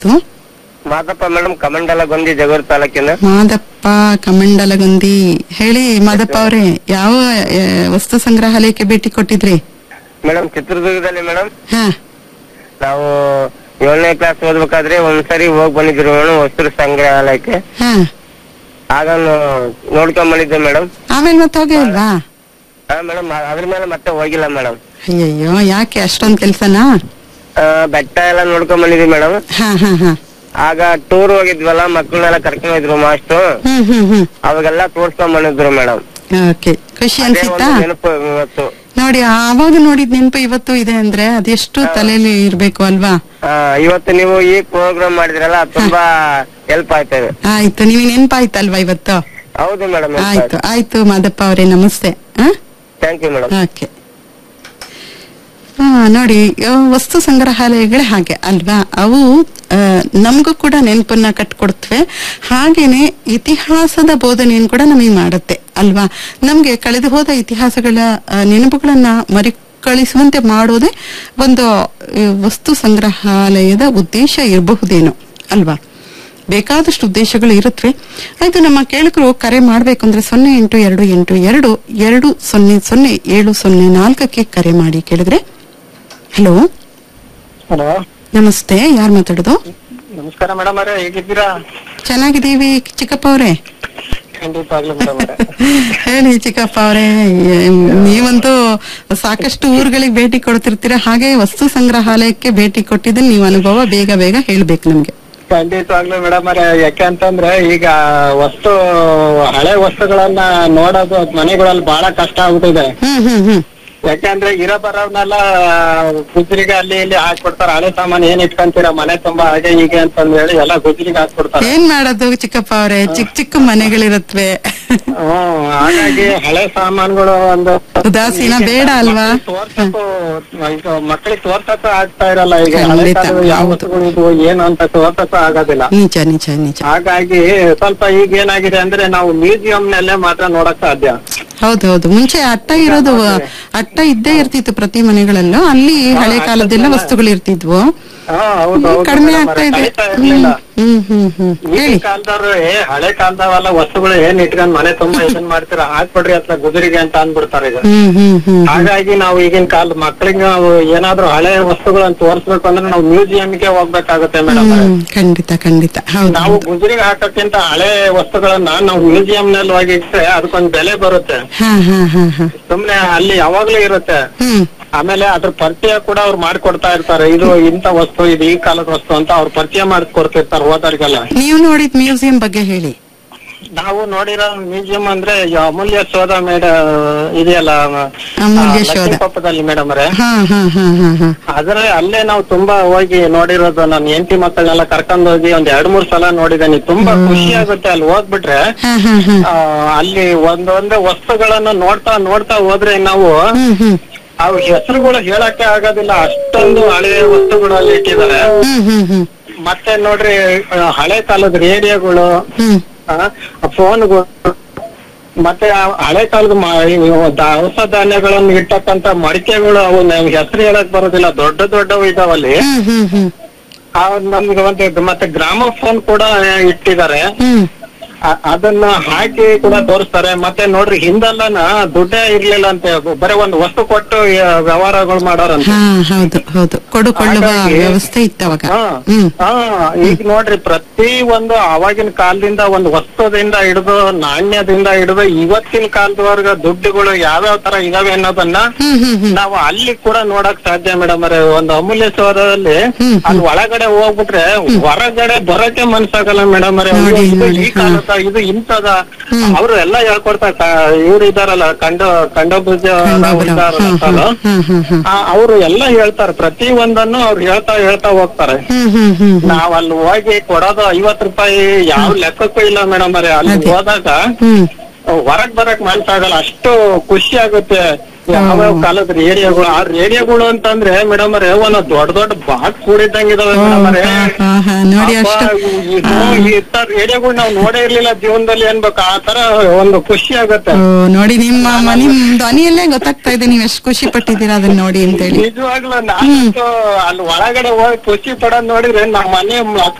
ತು? Madappa madam Kamandalagundi ಜಗೋರ್ ತಾಲೂಕಿನ ಮಾದಪ್ಪ ಕಮಂಡಲಗುಂದಿ ಹೇಳಿ ಮಾದಪ್ಪ ಅವರೇ ಯಾವ ಆ, ವಸ್ತು ಸಂಗ್ರಹಾಲಯಕ್ಕೆ ಭೇಟಿ ಕೊಟ್ಟಿದ್ರಿ ಮೇಡಮ್ ಚಿತ್ರದುರ್ಗದಲ್ಲಿ ಮೇಡಮ್ ಹಾ ನಾವು ಏಳನೇ ಕ್ಲಾಸ್ ಓದ್ಬೇಕಾದ್ರೆ ಒಂದ್ಸರಿ ಹೋಗ್ ಬಂದಿದ್ರು ಮೇಡಮ್ ವಸ್ತು ಸಂಗ್ರಹಾಲಯಕ್ಕೆ ಹಾ ಆಗ ನೋಡ್ಕೊಂಡ್ ಬಂದಿದ್ದೆ ಮೇಡಮ್ ಆಮೇಲೆ ಮತ್ತೆ ಹೋಗೇ ಇಲ್ವಾ ಹಾ ಮೇಡಮ್ ಅದ್ರ ಮೇಲೆ ಮತ್ತೆ ಹೋಗಿಲ್ಲ ಮೇಡಮ್ ಅಯ್ಯಯ್ಯೋ ಯಾಕೆ ಅಷ್ಟೊಂದ್ ಕೆಲ್ಸನಾ ಬೆಟ್ಟ ಎಲ್ಲ ನೋಡ್ಕೊಂಡ್ ಬಂದಿದ್ವಿ ಮೇಡಮ್ ಹಾ ಹಾ ಹಾ ಆಗ ಟೂರ್ ಹೋಗಿದ್ವಲ್ಲ ಮಕ್ಕಳನ್ನೆಲ್ಲ ಕರ್ಕೊಂಡ್ ಹೋಗಿದ್ರು ಮಾಸ್ಟ್ರು ಹ್ಮ್ ಹ್ಮ್ ಹ್ಮ್ ಅವಾಗೆಲ್ಲ ತೋರ್ಸ್ಕೊಂಡ್ ಬಂದಿದ್ರು ಮೇಡಮ್ ಓಕೆ ಖುಷಿ ಅದೇ ಅನ್ಸಿತ್ತಾ ಒಂದು ನೆನಪು ಇವತ್ತು ನೋಡಿ ಆವಾಗ ನೋಡಿದ ನೆನಪು ಇವತ್ತು ಇದೆ ಅಂದ್ರೆ ಅದೆಷ್ಟು ತಲೆಯಲ್ಲಿ ಇರ್ಬೇಕು ಅಲ್ವಾ ಆ, ಇವತ್ತು ನೀವು ಈ ಪ್ರೋಗ್ರಾಮ್ ಮಾಡಿದ್ರಲ್ಲ ಅದ್ ತುಂಬಾ ಹೆಲ್ಪ್ ಆಯ್ತದೆ ಆಯ್ತು ನೀವು ನೆನಪಾಯ್ತಲ್ವಾ ಇವತ್ತು ಹೌದು ಮೇಡಮ್ ಆಯ್ತು ಆಯ್ತು ಮಾದಪ್ಪ ಅವರೇ ನಮಸ್ತೆ ಹಾ ಥ್ಯಾಂಕ್ ಯು ಮೇಡಮ್ ಓಕೆ ಹಾ ನೋಡಿ ಆ, ವಸ್ತು ಸಂಗ್ರಹಾಲಯಗಳೇ ಹಾಗೆ ಅಲ್ವಾ ಅವು ಆ, ನಮಗೂ ಕೂಡ ನೆನಪನ್ನ ಕಟ್ಕೊಡ್ತವೆ ಹಾಗೇನೆ ಇತಿಹಾಸದ ಬೋಧನೆಯನ್ನು ಕೂಡ ನಮಗೆ ಮಾಡುತ್ತೆ ಅಲ್ವಾ ನಮ್ಗೆ ಕಳೆದು ಹೋದ ಇತಿಹಾಸಗಳ ಆ, ನೆನಪುಗಳನ್ನ ಮರುಕಳಿಸುವಂತೆ ಮಾಡೋದೇ ಒಂದು ಆ, ವಸ್ತು ಸಂಗ್ರಹಾಲಯದ ಉದ್ದೇಶ ಇರಬಹುದೇನೋ ಅಲ್ವಾ ಬೇಕಾದಷ್ಟು ಉದ್ದೇಶಗಳು ಇರುತ್ತವೆ ಆಯ್ತು ನಮ್ಮ ಕೇಳಕರು ಕರೆ ಮಾಡ್ಬೇಕು ಅಂದ್ರೆ ಸೊನ್ನೆ ಎಂಟು ಎರಡು ಎಂಟು ಎರಡು ಎರಡು ಸೊನ್ನೆ ಸೊನ್ನೆ ಏಳು ಸೊನ್ನೆ ನಾಲ್ಕಕ್ಕೆ ಕರೆ ಮಾಡಿ ಕೇಳಿದ್ರೆ ಹಲೋ ಹಲೋ ನಮಸ್ತೆ ಯಾರು ಮಾತಾಡೋದು ನಮಸ್ಕಾರ ಮೇಡಮ್ ಅವರೇ ಹೇಗಿದ್ದೀರಾ ಚೆನ್ನಾಗಿದ್ದೀವಿ ಚಿಕ್ಕಪ್ಪ ಅವರೇ ಖಂಡಿತವಾಗ್ಲೂ ಮೇಡಮ್ ಅವರೇ ಹೇಳಿ ಚಿಕ್ಕಪ್ಪ ಅವರೇ ನೀವಂತೂ ಸಾಕಷ್ಟು ಊರುಗಳಿಗೆ ಭೇಟಿ ಕೊಡ್ತಿರ್ತೀರಾ ಹಾಗೆ ವಸ್ತು ಸಂಗ್ರಹಾಲಯಕ್ಕೆ ಭೇಟಿ ಕೊಟ್ಟಿದ್ದು ನೀವು ಅನುಭವ ಬೇಗ ಬೇಗ ಹೇಳ್ಬೇಕು ನಮ್ಗೆ ಖಂಡಿತವಾಗ್ಲೂ ಮೇಡಮ್ ಅವರೇ ಯಾಕೆ ಅಂತಂದ್ರೆ ಈಗ ವಸ್ತು ಹಳೆ ವಸ್ತುಗಳನ್ನ ನೋಡೋದು ಮನೆಗಳಲ್ಲಿ ಬಹಳ ಕಷ್ಟ ಆಗ್ಬಿಟ್ಟಿದೆ ಹ್ಮ್ ಹ್ಮ್ ಹ್ಮ್ ಯಾಕಂದ್ರೆ ಇರೋ ಬರೋವ್ನೆಲ್ಲ ಗುಜ್ರಿಗೆ ಅಲ್ಲಿ ಇಲ್ಲಿ ಹಾಕ್ಬಿಡ್ತಾರ ಹಳೆ ಸಾಮಾನ್ ಏನ್ ಇಟ್ಕೊಂತೀರ ಮನೆ ತುಂಬಾ ಹಾಗೆ ಹೀಗೆ ಅಂತಂದ್ ಹೇಳಿ ಎಲ್ಲ ಗುಜ್ರಿಗೆ ಹಾಕ್ಬಿಡ್ತಾರ ಏನ್ ಮಾಡೋದು ಚಿಕ್ಕಪ್ಪ ಅವರೇ ಚಿಕ್ಕ ಚಿಕ್ಕ ಮನೆಗಳಿರತ್ವೆ ಹ್ಮ್ ಹಾಗಾಗಿ ಹಳೆ ಸಾಮಾನುಗಳು ಒಂದು ಉದಾಸೀನ ಬೇಡ ಅಲ್ವಾ? ತೋರ್ಸಕ್ಕೂ ಈಗ ಮಕ್ಕಳಿಗೆ ತೋರ್ಸಕ್ಕೂ ಆಗ್ತಾ ಇರಲ್ಲ ಈಗ ಹಳೆ ಖಂಡಿತ, ಕಾಲದ ಯಾವ ಹೌದು. ವಸ್ತುಗಳು ಇದು ಏನು ಅಂತ ತೋರ್ಸಕ್ಕೂ ಆಗೋದಿಲ್ಲ ನಿಜ ನಿಜ ನಿಜ ಹಾಗಾಗಿ ಸ್ವಲ್ಪ ಈಗ ಏನಾಗಿದೆ ಅಂದ್ರೆ ನಾವು ಮ್ಯೂಸಿಯಂ ನಲ್ಲೇ ಮಾತ್ರ ನೋಡಕ್ ಸಾಧ್ಯ ಹೌದು ಹೌದು ಮುಂಚೆ ಅಟ್ಟ ಇರೋದು ಅಟ್ಟ ಇದ್ದೇ ಇರ್ತಿತ್ತು ಪ್ರತಿ ಮನೆಗಳಲ್ಲೂ ಅಲ್ಲಿ ಹಳೆ ಕಾಲದೆಲ್ಲ ವಸ್ತುಗಳು ಇರ್ತಿದ್ವು ಹಾ ಹೌದು ಹೌದು ಕಡಿಮೆ madam ಆಗ್ತಾ ಅವ್ರೆ, ಇದೆ ಕಳೀತಾ ಇರ್ಲಿಲ್ಲ ಹ್ಮ್ ಹ್ಮ್ ಹ್ಮ್ ಈಗಿನ ಹೇಳಿ ಕಾಲದವ್ರು ಏ ಹಳೆ ಕಾಲದವೆಲ್ಲ ವಸ್ತುಗಳು ಏನ್ ಇಟ್ಕೊಂಡ್ ಮನೆ ತುಂಬಾ ಇದನ್ ಮಾಡ್ತೀರಾ ಹಾಕ್ಬಿಡ್ರಿ ಅಥವಾ ಗುಜರಿಗೆ ಅಂತ ಅಂದ್ಬಿಡ್ತಾರೆ ಈಗ ಹ್ಮ್ ಹ್ಮ್ ಹ್ಮ್ ಹಾಗಾಗಿ ನಾವು ಈಗಿನ ಕಾಲದ ಮಕ್ಕಳಿಗೆ ನಾವು ಏನಾದ್ರೂ ಹಳೆ ವಸ್ತುಗಳನ್ನ ತೋರಿಸ್ಬೇಕು ಅಂದ್ರೆ ನಾವು ಮ್ಯೂಸಿಯಂಗೆ ಹೋಗ್ಬೇಕಾಗುತ್ತೆ ಮೇಡಮ್ ಹ್ಮ್ ಖಂಡಿತ ಖಂಡಿತ ಹೌದು ನಾವು ಗುಜರಿಗೆ ಹಾಕಕ್ಕಿಂತ ಹಳೆ ವಸ್ತುಗಳನ್ನ ನಾವು ಮ್ಯೂಸಿಯಂ ನಲ್ಲಿ ಹೋಗಿ ಇಟ್ರೆ ಅದಕ್ಕೊಂದ್ ಬೆಲೆ ಬರುತ್ತೆ ಹಾ ಹಾ ಹಾ ಹಾ ಸುಮ್ನೆ ಅಲ್ಲಿ ಯಾವಾಗ್ಲೂ ಇರುತ್ತೆ ಹ್ಮ್ ಆಮೇಲೆ ಅದ್ರ ಪರಿಚಯ ಕೂಡ ಅವ್ರು ಮಾಡ್ಕೊಡ್ತಾ ಇರ್ತಾರೆ ಇದು ಇಂಥ ವಸ್ತು ಇದು ಈ ಕಾಲದ ವಸ್ತು ಅಂತ ಅವ್ರು ಪರಿಚಯ ಮಾಡ್ಕೊಡ್ತಿರ್ತಾರೆ ಹೋದವ್ರಿಗೆಲ್ಲ ನೀವು ನೋಡಿದ ಮ್ಯೂಸಿಯಂ ಬಗ್ಗೆ ಹೇಳಿ ನಾವು ನೋಡಿರೋ ಮ್ಯೂಸಿಯಂ ಅಂದ್ರೆ ಈ ಅಮೂಲ್ಯ ಶೋಧ ಮೇಡ ಇದೆಯಲ್ಲ ಅಮೂಲ್ಯ ಆ, ಶೋಧ. ಲಕ್ಷ್ಮೀಪಪ್ಪದಲ್ಲಿ ಮೇಡಮ್ ಅವರೇ ಹಾ ಹಾ ಹಾ ಹಾ ಹಾ ಆದ್ರೆ ಅಲ್ಲೇ ನಾವು ತುಂಬಾ ಹೋಗಿ ನೋಡಿರೋದು ನನ್ನ ಹೆಂಡತಿ ಮಕ್ಕಳನ್ನೆಲ್ಲ ಕರ್ಕೊಂಡ್ ಹೋಗಿ ಒಂದ್ ಎರಡ್ ಮೂರ್ ಸಲ ನೋಡಿದ್ದೇನೆ ತುಂಬಾ ಖುಷಿ ಆಗುತ್ತೆ ಅಲ್ಲಿ ಹೋಗ್ಬಿಟ್ರೆ ಹಾ ಹಾ ಹಾ ಆ, ಅಲ್ಲಿ ಒಂದೊಂದೇ ವಸ್ತುಗಳನ್ನ ನೋಡ್ತಾ ನೋಡ್ತಾ ಹೋದ್ರೆ ನಾವು ಹ್ಮ್ ಹ್ಮ್ ಅವ್ ಹೆಸರುಗಳು ಹೇಳಕ್ಕೆ ಆಗೋದಿಲ್ಲ ಅಷ್ಟೊಂದು ಹಳೆಯ ವಸ್ತುಗಳು ಅಲ್ಲಿ ಇಟ್ಟಿದ್ದಾರೆ ಹ್ಮ್ ಹ್ಮ್ ಹ್ಮ್ ಮತ್ತೆ ನೋಡ್ರಿ ಆ, ಹಳೆ ಕಾಲದ ರೇಡಿಯೋಗಳು ಹ್ಮ್ ಫೋನ್ಗಳು ಮತ್ತೆ ಆ ಹಳೆ ಕಾಲದ ಮ- ಇವು ದವಸ ಧಾನ್ಯಗಳನ್ನು ಇಟ್ಟಕ್ಕಂತ ಮಡಿಕೆಗಳು ಅವು ನಮ್ಗೆ ಹೆಸರು ಹೇಳಕ್ ಬರೋದಿಲ್ಲ ದೊಡ್ಡ ದೊಡ್ಡವು ಇದಾವಲ್ಲಿ ಹ್ಮ್ ಹ್ಮ್ ಹ್ಮ್ ಆ ನಮ್ಗೆ ಒಂದು ಮತ್ತೆ ಗ್ರಾಮೋಫೋನ್ ಕೂಡ ಇಟ್ಟಿದ್ದಾರೆ ಹ್ಮ್ ಆ- ಅದನ್ನ ಹಾಕಿ ಕೂಡ ತೋರಿಸ್ತಾರೆ ಮತ್ತೆ ನೋಡ್ರಿ ಹಿಂದೆಲ್ಲನ ದುಡ್ಡೇ ಇರ್ಲಿಲ್ಲ ಅಂತೆ ಬರೀ ಒಂದು ವಸ್ತು ಕೊಟ್ಟು ಆ, ವ್ಯವಹಾರಗಳು ಮಾಡೋರಂತೆ ಹಾ ಹೌದು ಹೌದು ಕೊಡುಕೊಳ್ಳುವ ಹಾಗಾಗಿ- ವ್ಯವಸ್ಥೆ ಇತ್ತು ಅವಾಗ ಹಾ, ಹ್ಮ್ ಹಾ, ಈಗ ನೋಡ್ರಿ ಪ್ರತಿ ಒಂದು ಅವಾಗಿನ ಕಾಲದಿಂದ ಒಂದು ವಸ್ತುದಿಂದ ಹಿಡಿದು ನಾಣ್ಯದಿಂದ ಹಿಡಿದು ಇವತ್ತಿನ ಕಾಲದವರೆಗ ದುಡ್ಡುಗಳು ಯಾವ್ಯಾವ ತರ ಇದಾವೆ ಅನ್ನೋದನ್ನ ಹ್ಮ್ ಹ್ಮ್ ಹ್ಮ್ ನಾವು ಅಲ್ಲಿ ಕೂಡ ನೋಡಕ್ ಸಾಧ್ಯ ಮೇಡಮ್ ಅವರೇ ಒಂದು ಅಮೂಲ್ಯ ಸೌಧದಲ್ಲಿ ಹ್ಮ್, ಅಲ್ಲಿ ಒಳಗಡೆ ಹೋಗ್ಬಿಟ್ರೆ ಹೊರಗಡೆ ಬರಕ್ಕೆ ಮನ್ಸಾಗಲ್ಲ ಮೇಡಮ್ ಅವರೇ ನೋಡಿ, ಅಯ್ಯೋ, ಇದು ನೋಡಿ, ಈ ಕಾಲದ ಇದು ಇಂತದ ಹ್ಮ್. ಅವರು ಎಲ್ಲ ಹೇಳ್ಕೊಡ್ತಾರೆ ಇವ್ರು ಇದಾರಲ್ಲ ಕಂಡ ಕಂಡಭುಜ ಖಂಡೋಬರಾವ್. ಹ್ಮ್ ಹ್ಮ್ ಹ್ಮ್ ಹ್ಮ್ ಹ್ಮ್ ಅವರು ಎಲ್ಲ ಹೇಳ್ತಾರೆ ಪ್ರತಿ ಒಂದನ್ನು ಅವ್ರು ಹೇಳ್ತಾ ಹೇಳ್ತಾ ಹೋಗ್ತಾರೆ ಹ್ಮ್ ಹ್ಮ್ ಹ್ಮ್ ಹ್ಮ್ ನಾವ್ ಅಲ್ಲಿ ಹೋಗಿ ಕೊಡೋದು ಐವತ್ ರೂಪಾಯಿ ಯಾವ ಲೆಕ್ಕಕ್ಕೂ ಇಲ್ಲ ಮೇಡಮ್ ಅವ್ರೆ ಅಲ್ಲಿ ಅದೇ. ಹೋದಾಗ ಹ್ಮ್ ಹೊರಗ್ ಬರಕ್ ಮನ್ಸಾಗಲ್ಲ ಅಷ್ಟು ಖುಷಿ ಆಗುತ್ತೆ ಯಾವ ಕಾಲದ ರೇಡಿಯೋಗಳು ಆ ರೇಡಿಯೋಗಳು ಅಂತಂದ್ರೆ ಮೇಡಮ್ ಅವರೇ ಒಂದ್ ದೊಡ್ಡ ದೊಡ್ಡ ಬಾಕ್ ಕೂಡಿದ್ದಂಗ ಇದಾವೆ ಓ, ಮೇಡಮ್ ಅವರೇ ಹಾ, ಹಾ, ಹಾ, ನೋಡಿ ಅಷ್ಟು ರೇಡಿಯೋಗಳು ನಾವು ನೋಡೇ ಇರ್ಲಿಲ್ಲ ಜೀವನದಲ್ಲಿ ಅನ್ಬೇಕು ಆ ತರ ಒಂದು ಖುಷಿ ಆಗತ್ತೆ ಓ, ನೋಡಿ ನಿಮ್ಮ ಮ- ನಿಮ್ ಧ್ವನಿಯಲ್ಲೇ ಗೊತ್ತಾಗ್ತಾ ಇದೆ ನೀವ್ ಎಷ್ಟು ಖುಷಿ ಪಟ್ಟಿದ್ದೀರಾ ಅದನ್ನ ನೋಡಿ ಅಂತ ಹೇಳಿ ನಿಜವಾಗ್ಲೂ ನಾನು ಅಲ್ಲಿ ಒಳಗಡೆ ಹೋಗಿ ಖುಷಿ ಪಡೋದ್ ನೋಡಿದ್ರೆ ನಮ್ಮ ಮನೆ